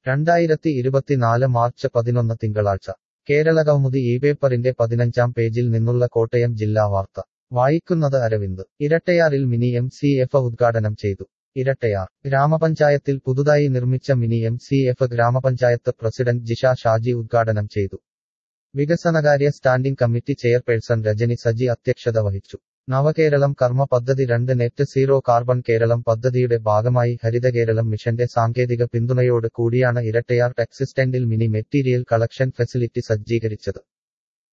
രണ്ടായിരത്തി ഇരുപത്തിനാല് മാർച്ച് പതിനൊന്ന് തിങ്കളാഴ്ച കേരള കൗമുദി ഈ പേപ്പറിന്റെ പതിനഞ്ചാം പേജിൽ നിന്നുള്ള കോട്ടയം ജില്ലാ വാർത്ത വായിക്കുന്നത് അരവിന്ദ് ഇരട്ടയാറിൽ മിനി എം സി എഫ് ഉദ്ഘാടനം ചെയ്തു ഇരട്ടയാർ ഗ്രാമപഞ്ചായത്തിൽ പുതുതായി നിർമ്മിച്ച മിനി എം സി എഫ് ഗ്രാമപഞ്ചായത്ത് പ്രസിഡന്റ് ജിഷ ഷാജി ഉദ്ഘാടനം ചെയ്തു വികസനകാര്യ standing committee chairperson Rajani Saji അധ്യക്ഷത വഹിച്ചു നവകേരളം കർമ്മ പദ്ധതി രണ്ട് നെറ്റ് സീറോ കാർബൺ കേരളം പദ്ധതിയുടെ ഭാഗമായി ഹരിതകേരളം മിഷന്റെ സാങ്കേതിക പിന്തുണയോട് കൂടിയാണ് ഇരട്ടയാർ ടെക്സിസ്റ്റൻഡിൽ മിനി മെറ്റീരിയൽ കളക്ഷൻ ഫെസിലിറ്റി സജ്ജീകരിച്ചത്